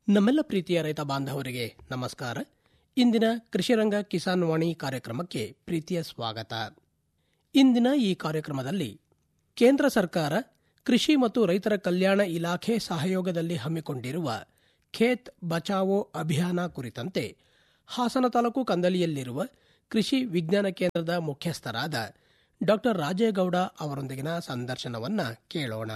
ನಮ್ಮೆಲ್ಲ ಪ್ರೀತಿಯ ರೈತ ಬಾಂಧವರಿಗೆ ನಮಸ್ಕಾರ ಇಂದಿನ ಕೃಷಿರಂಗ ಕಿಸಾನ್ ವಾಣಿ ಕಾರ್ಯಕ್ರಮಕ್ಕೆ ಪ್ರೀತಿಯ ಸ್ವಾಗತ ಇಂದಿನ ಈ ಕಾರ್ಯಕ್ರಮದಲ್ಲಿ ಕೇಂದ್ರ ಸರ್ಕಾರ ಕೃಷಿ ಮತ್ತು ರೈತರ ಕಲ್ಯಾಣ ಇಲಾಖೆ ಸಹಯೋಗದಲ್ಲಿ ಹಮ್ಮಿಕೊಂಡಿರುವ ಖೇತ್ ಬಚಾವೋ ಅಭಿಯಾನ ಕುರಿತಂತೆ ಹಾಸನ ತಾಲೂಕು ಕಂದಲಿಯಲ್ಲಿರುವ ಕೃಷಿ ವಿಜ್ಞಾನ ಕೇಂದ್ರದ ಮುಖ್ಯಸ್ಥರಾದ ಡಾ ರಾಜೇಗೌಡ ಅವರೊಂದಿಗಿನ ಸಂದರ್ಶನವನ್ನ ಕೇಳೋಣ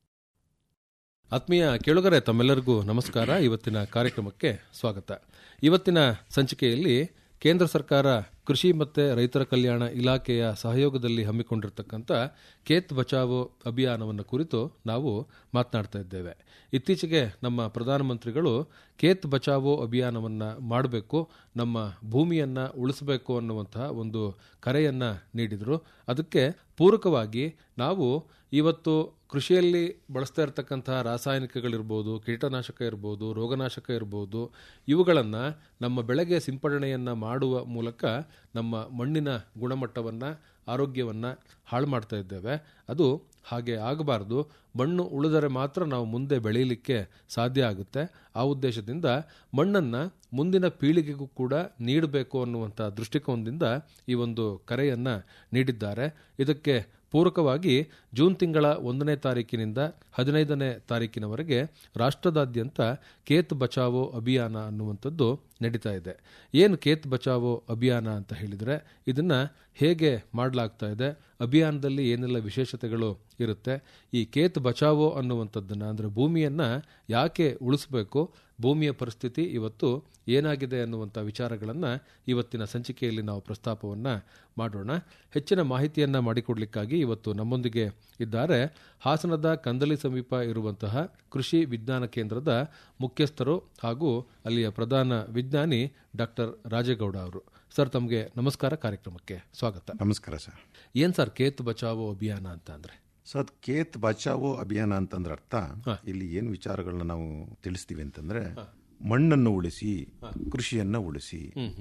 ಆತ್ಮೀಯ ಕೇಳುಗರೆ ತಮ್ಮೆಲ್ಲರಿಗೂ ನಮಸ್ಕಾರ ಇವತ್ತಿನ ಕಾರ್ಯಕ್ರಮಕ್ಕೆ ಸ್ವಾಗತ ಇವತ್ತಿನ ಸಂಚಿಕೆಯಲ್ಲಿ ಕೇಂದ್ರ ಸರ್ಕಾರ ಕೃಷಿ ಮತ್ತು ರೈತರ ಕಲ್ಯಾಣ ಇಲಾಖೆಯ ಸಹಯೋಗದಲ್ಲಿ ಹಮ್ಮಿಕೊಂಡಿರ್ತಕ್ಕಂಥ ಖೇತ್ ಬಚಾವೋ ಅಭಿಯಾನವನ್ನು ಕುರಿತು ನಾವು ಮಾತನಾಡ್ತಾ ಇದ್ದೇವೆ ಇತ್ತೀಚೆಗೆ ನಮ್ಮ ಪ್ರಧಾನಮಂತ್ರಿಗಳು ಖೇತ್ ಬಚಾವೋ ಅಭಿಯಾನವನ್ನು ಮಾಡಬೇಕು ನಮ್ಮ ಭೂಮಿಯನ್ನು ಉಳಿಸಬೇಕು ಅನ್ನುವಂತಹ ಒಂದು ಕರೆಯನ್ನು ನೀಡಿದರು ಅದಕ್ಕೆ ಪೂರಕವಾಗಿ ನಾವು ಇವತ್ತು ಕೃಷಿಯಲ್ಲಿ ಬಳಸ್ತಾ ಇರತಕ್ಕಂತಹ ರಾಸಾಯನಿಕಗಳಿರ್ಬೋದು ಕೀಟನಾಶಕ ಇರ್ಬೋದು ರೋಗನಾಶಕ ಇರ್ಬೋದು ಇವುಗಳನ್ನು ನಮ್ಮ ಬೆಳೆಗೆ ಸಿಂಪಡಣೆಯನ್ನು ಮಾಡುವ ಮೂಲಕ ನಮ್ಮ ಮಣ್ಣಿನ ಗುಣಮಟ್ಟವನ್ನು ಆರೋಗ್ಯವನ್ನು ಹಾಳು ಮಾಡ್ತಾ ಇದ್ದೇವೆ ಅದು ಹಾಗೆ ಆಗಬಾರ್ದು ಮಣ್ಣು ಉಳಿದರೆ ಮಾತ್ರ ನಾವು ಮುಂದೆ ಬೆಳೆಯಲಿಕ್ಕೆ ಸಾಧ್ಯ ಆಗುತ್ತೆ ಆ ಉದ್ದೇಶದಿಂದ ಮಣ್ಣನ್ನು ಮುಂದಿನ ಪೀಳಿಗೆಗೂ ಕೂಡ ನೀಡಬೇಕು ಅನ್ನುವಂಥ ದೃಷ್ಟಿಕೋನದಿಂದ ಈ ಒಂದು ಕರೆಯನ್ನು ನೀಡಿದ್ದಾರೆ ಇದಕ್ಕೆ ಪೂರಕವಾಗಿ ಜೂನ್ ತಿಂಗಳ ಒಂದನೇ ತಾರೀಕಿನಿಂದ ಹದಿನೈದನೇ ತಾರೀಕಿನವರೆಗೆ ರಾಷ್ಟ್ರದಾದ್ಯಂತ ಕೇತ್ ಬಚಾವೋ ಅಭಿಯಾನ ಅನ್ನುವಂಥದ್ದು ನಡೀತಾ ಇದೆ ಏನು ಕೇತ್ ಬಚಾವೋ ಅಭಿಯಾನ ಅಂತ ಹೇಳಿದರೆ ಇದನ್ನು ಹೇಗೆ ಮಾಡಲಾಗ್ತಾ ಇದೆ ಅಭಿಯಾನದಲ್ಲಿ ಏನೆಲ್ಲ ವಿಶೇಷತೆಗಳು ಇರುತ್ತೆ ಈ ಕೇತ್ ಬಚಾವೋ ಅನ್ನುವಂಥದ್ದನ್ನು ಅಂದರೆ ಭೂಮಿಯನ್ನು ಯಾಕೆ ಉಳಿಸಬೇಕು ಭೂಮಿಯ ಪರಿಸ್ಥಿತಿ ಇವತ್ತು ಏನಾಗಿದೆ ಅನ್ನುವಂಥ ವಿಚಾರಗಳನ್ನು ಇವತ್ತಿನ ಸಂಚಿಕೆಯಲ್ಲಿ ನಾವು ಪ್ರಸ್ತಾಪವನ್ನು ಮಾಡೋಣ ಹೆಚ್ಚಿನ ಮಾಹಿತಿಯನ್ನು ಮಾಡಿಕೊಡ್ಲಿಕ್ಕಾಗಿ ಇವತ್ತು ನಮ್ಮೊಂದಿಗೆ ಇದ್ದಾರೆ ಹಾಸನದ ಕಂದಲಿ ಸಮೀಪ ಇರುವಂತಹ ಕೃಷಿ ವಿಜ್ಞಾನ ಕೇಂದ್ರದ ಮುಖ್ಯಸ್ಥರು ಹಾಗೂ ಅಲ್ಲಿಯ ಪ್ರಧಾನ ವಿಜ್ಞಾನಿ ಡಾಕ್ಟರ್ ರಾಜೇಗೌಡ ಅವರು ಸರ್ ತಮಗೆ ನಮಸ್ಕಾರ ಕಾರ್ಯಕ್ರಮಕ್ಕೆ ಸ್ವಾಗತ ನಮಸ್ಕಾರ ಸರ್ ಏನ್ ಸರ್ ಕೇತ್ ಬಚಾವೋ ಅಭಿಯಾನ ಅಂತ ಅಂದ್ರೆ ಸೊ ಅದ್ ಕೇತ್ ಬಚಾವೋ ಅಭಿಯಾನ ಅಂತಂದ್ರೆ ಅರ್ಥ ಇಲ್ಲಿ ಏನು ವಿಚಾರಗಳನ್ನ ನಾವು ತಿಳಿಸ್ತೀವಿ ಅಂತಂದ್ರೆ ಮಣ್ಣನ್ನು ಉಳಿಸಿ ಕೃಷಿಯನ್ನ ಉಳಿಸಿ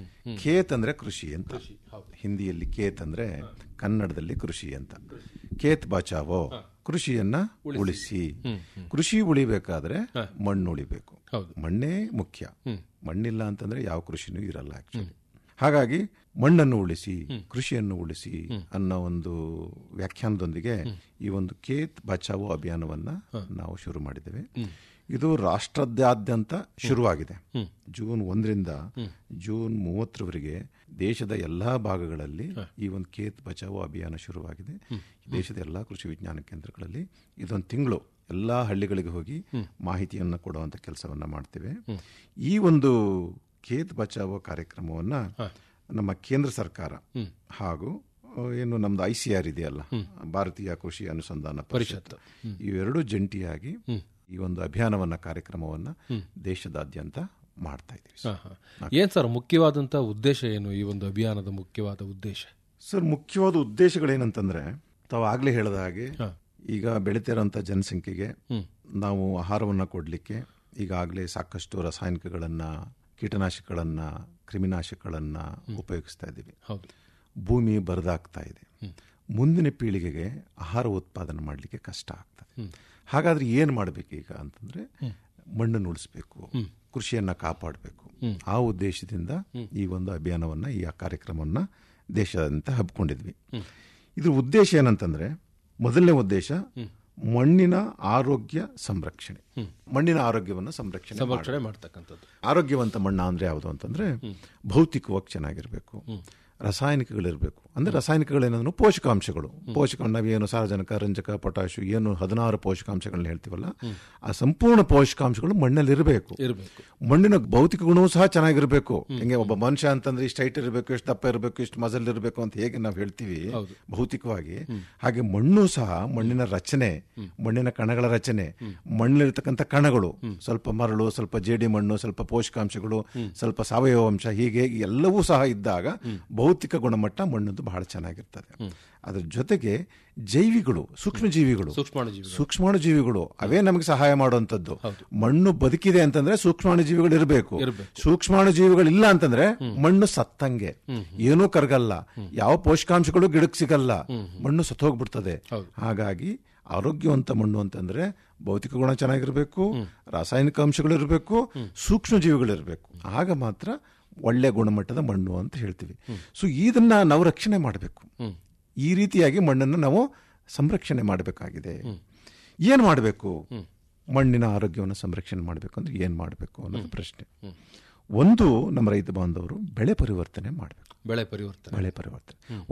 ಖೇತ್ ಅಂದ್ರೆ ಕೃಷಿ ಅಂತ ಹಿಂದಿಯಲ್ಲಿ ಕೇತ್ ಅಂದ್ರೆ ಕನ್ನಡದಲ್ಲಿ ಕೃಷಿ ಅಂತ ಕೇತ್ ಬಚಾವೋ ಕೃಷಿಯನ್ನ ಉಳಿಸಿ ಕೃಷಿ ಉಳಿಬೇಕಾದ್ರೆ ಮಣ್ಣು ಉಳಿಬೇಕು ಮಣ್ಣೇ ಮುಖ್ಯ ಮಣ್ಣಿಲ್ಲ ಅಂತಂದ್ರೆ ಯಾವ ಕೃಷಿನೂ ಇರಲ್ಲ ಆಕ್ಚುಲಿ ಹಾಗಾಗಿ ಮಣ್ಣನ್ನು ಉಳಿಸಿ ಕೃಷಿಯನ್ನು ಉಳಿಸಿ ಅನ್ನೋ ಒಂದು ವ್ಯಾಖ್ಯಾನದೊಂದಿಗೆ ಈ ಒಂದು ಕೇತ್ ಬಚಾವೋ ಅಭಿಯಾನವನ್ನ ನಾವು ಶುರು ಮಾಡಿದ್ದೇವೆ ಇದು ರಾಷ್ಟ್ರದಾದ್ಯಂತ ಶುರುವಾಗಿದೆ ಜೂನ್ ಒಂದರಿಂದ ಜೂನ್ ಮೂವತ್ತರವರೆಗೆ ದೇಶದ ಎಲ್ಲಾ ಭಾಗಗಳಲ್ಲಿ ಈ ಒಂದು ಕೇತ್ ಬಚಾವೋ ಅಭಿಯಾನ ಶುರುವಾಗಿದೆ ದೇಶದ ಎಲ್ಲಾ ಕೃಷಿ ವಿಜ್ಞಾನ ಕೇಂದ್ರಗಳಲ್ಲಿ ಇದೊಂದು ತಿಂಗಳು ಎಲ್ಲಾ ಹಳ್ಳಿಗಳಿಗೆ ಹೋಗಿ ಮಾಹಿತಿಯನ್ನು ಕೊಡುವಂತ ಕೆಲಸವನ್ನ ಮಾಡ್ತೇವೆ ಈ ಒಂದು ಖೇತ್ ಬಚಾವೋ ಕಾರ್ಯಕ್ರಮವನ್ನ ನಮ್ಮ ಕೇಂದ್ರ ಸರ್ಕಾರ ಹಾಗೂ ಏನು ನಮ್ದು ಐ ಸಿ ಆರ್ ಇದೆಯಲ್ಲ ಭಾರತೀಯ ಕೃಷಿ ಅನುಸಂಧಾನ ಪರಿಷತ್ ಇವೆರಡೂ ಜಂಟಿಯಾಗಿ ಈ ಒಂದು ಅಭಿಯಾನವನ್ನ ಕಾರ್ಯಕ್ರಮವನ್ನ ದೇಶದಾದ್ಯಂತ ಮಾಡ್ತಾ ಇದ್ದೀವಿ ಏನ್ ಸರ್ ಮುಖ್ಯವಾದಂತ ಉದ್ದೇಶ ಏನು ಈ ಒಂದು ಅಭಿಯಾನದ ಮುಖ್ಯವಾದ ಉದ್ದೇಶ ಸರ್ ಮುಖ್ಯವಾದ ಉದ್ದೇಶಗಳೇನಂತಂದ್ರೆ ತಾವು ಆಗ್ಲೇ ಹೇಳಿದ ಹಾಗೆ ಈಗ ಬೆಳೀತಿರೋಂಥ ಜನಸಂಖ್ಯೆಗೆ ನಾವು ಆಹಾರವನ್ನ ಕೊಡ್ಲಿಕ್ಕೆ ಈಗಾಗಲೇ ಸಾಕಷ್ಟು ರಾಸಾಯನಿಕಗಳನ್ನ ಕೀಟನಾಶಕಗಳನ್ನ ಕ್ರಿಮಿನಾಶಕಗಳನ್ನ ಉಪಯೋಗಿಸ್ತಾ ಇದ್ದೀವಿ ಹೌದು ಭೂಮಿ ಬರದಾಗ್ತಾ ಇದೆ ಮುಂದಿನ ಪೀಳಿಗೆಗೆ ಆಹಾರ ಉತ್ಪಾದನೆ ಮಾಡಲಿಕ್ಕೆ ಕಷ್ಟ ಆಗ್ತದೆ ಹಾಗಾದ್ರೆ ಏನು ಮಾಡಬೇಕು ಈಗ ಅಂತಂದ್ರೆ ಮಣ್ಣನ್ನು ಉಳಿಸ್ಬೇಕು ಕೃಷಿಯನ್ನ ಕಾಪಾಡಬೇಕು ಆ ಉದ್ದೇಶದಿಂದ ಈ ಒಂದು ಅಭಿಯಾನವನ್ನ ಈ ಕಾರ್ಯಕ್ರಮವನ್ನ ದೇಶಾದ್ಯಂತ ಹಬ್ಕೊಂಡಿದ್ವಿ ಇದ್ರ ಉದ್ದೇಶ ಏನಂತಂದ್ರೆ ಮೊದಲನೇ ಉದ್ದೇಶ ಮಣ್ಣಿನ ಆರೋಗ್ಯ ಸಂರಕ್ಷಣೆ ಮಣ್ಣಿನ ಆರೋಗ್ಯವನ್ನು ಸಂರಕ್ಷಣೆ ಸಂರಕ್ಷಣೆ ಮಾಡ್ತಕ್ಕಂಥದ್ದು ಆರೋಗ್ಯವಂತ ಮಣ್ಣ ಅಂದ್ರೆ ಯಾವುದು ಅಂತಂದ್ರೆ ಭೌತಿಕವಾಗಿ ಚೆನ್ನಾಗಿರ್ಬೇಕು ರಾಸಾಯನಿಕಗಳಿರಬೇಕು ಅಂದ್ರೆ ರಾಸಾಯನಿಕಗಳೇನಂದ್ರೆ ಪೋಷಕಾಂಶಗಳು ಪೋಷಕ ನಾವೇನು ಸಾರಜನಕ ರಂಜಕ ಪೊಟ್ಯಾಶು ಏನು ಹದಿನಾರು ಪೋಷಕಾಂಶಗಳನ್ನ ಹೇಳ್ತೀವಲ್ಲ ಆ ಸಂಪೂರ್ಣ ಪೋಷಕಾಂಶಗಳು ಮಣ್ಣಲ್ಲಿ ಇರಬೇಕು ಇರಬೇಕು ಮಣ್ಣಿನ ಭೌತಿಕ ಗುಣವೂ ಸಹ ಚೆನ್ನಾಗಿರ್ಬೇಕು ಹೆಂಗೆ ಒಬ್ಬ ಮನುಷ್ಯ ಅಂತಂದ್ರೆ ಇಷ್ಟು ಹೈಟ್ ಇರಬೇಕು ಇಷ್ಟು ದಪ್ಪ ಇರಬೇಕು ಇಷ್ಟು ಮಜಲ್ ಇರಬೇಕು ಅಂತ ಹೇಗೆ ನಾವು ಹೇಳ್ತೀವಿ ಭೌತಿಕವಾಗಿ ಹಾಗೆ ಮಣ್ಣು ಸಹ ಮಣ್ಣಿನ ರಚನೆ ಮಣ್ಣಿನ ಕಣಗಳ ರಚನೆ ಮಣ್ಣಿರ್ತಕ್ಕಂಥ ಕಣಗಳು ಸ್ವಲ್ಪ ಮರಳು ಸ್ವಲ್ಪ ಜೇಡಿ ಮಣ್ಣು ಸ್ವಲ್ಪ ಪೋಷಕಾಂಶಗಳು ಸ್ವಲ್ಪ ಸಾವಯವ ಅಂಶ ಹೀಗೆ ಎಲ್ಲವೂ ಸಹ ಇದ್ದಾಗ ಭೌತಿಕ ಗುಣಮಟ್ಟ ಮಣ್ಣದ್ದು ಬಹಳ ಚೆನ್ನಾಗಿರ್ತದೆ ಅದ್ರ ಜೊತೆಗೆ ಜೈವಿಗಳು ಸೂಕ್ಷ್ಮ ಜೀವಿಗಳು ಸೂಕ್ಷ್ಮಾಣುಜೀವಿ ಸೂಕ್ಷ್ಮಾಣು ಜೀವಿಗಳು ಅವೇ ನಮಗೆ ಸಹಾಯ ಮಾಡುವಂತದ್ದು ಮಣ್ಣು ಬದುಕಿದೆ ಅಂತಂದ್ರೆ ಸೂಕ್ಷ್ಮಾಣು ಜೀವಿಗಳು ಇರಬೇಕು ಸೂಕ್ಷ್ಮಾಣು ಜೀವಿಗಳು ಇಲ್ಲ ಅಂತಂದ್ರೆ ಮಣ್ಣು ಸತ್ತಂಗೆ ಏನೂ ಕರಗಲ್ಲ ಯಾವ ಪೋಷಕಾಂಶಗಳು ಗಿಡಕ್ಕೆ ಸಿಗಲ್ಲ ಮಣ್ಣು ಸತ್ತೋಗ್ಬಿಡ್ತದೆ ಹಾಗಾಗಿ ಆರೋಗ್ಯವಂತ ಮಣ್ಣು ಅಂತಂದ್ರೆ ಭೌತಿಕ ಗುಣ ಚೆನ್ನಾಗಿರಬೇಕು ರಾಸಾಯನಿಕ ಅಂಶಗಳಿರಬೇಕು ಸೂಕ್ಷ್ಮ ಜೀವಿಗಳಿರಬೇಕು ಆಗ ಮಾತ್ರ ಒಳ್ಳೆ ಗುಣಮಟ್ಟದ ಮಣ್ಣು ಅಂತ ಹೇಳ್ತೀವಿ ಸೊ ಇದನ್ನ ನಾವು ರಕ್ಷಣೆ ಮಾಡಬೇಕು ಈ ರೀತಿಯಾಗಿ ಮಣ್ಣನ್ನು ನಾವು ಸಂರಕ್ಷಣೆ ಮಾಡಬೇಕಾಗಿದೆ ಏನು ಮಾಡಬೇಕು ಮಣ್ಣಿನ ಆರೋಗ್ಯವನ್ನು ಸಂರಕ್ಷಣೆ ಮಾಡಬೇಕು ಅಂದ್ರೆ ಏನು ಮಾಡಬೇಕು ಅನ್ನೋದು ಪ್ರಶ್ನೆ ಒಂದು ನಮ್ಮ ರೈತ ಬಾಂಧವರು ಬೆಳೆ ಪರಿವರ್ತನೆ ಮಾಡಬೇಕು ಬೆಳೆ ಪರಿವರ್ತನೆ ಬೆಳೆ ಪರಿವರ್ತನೆ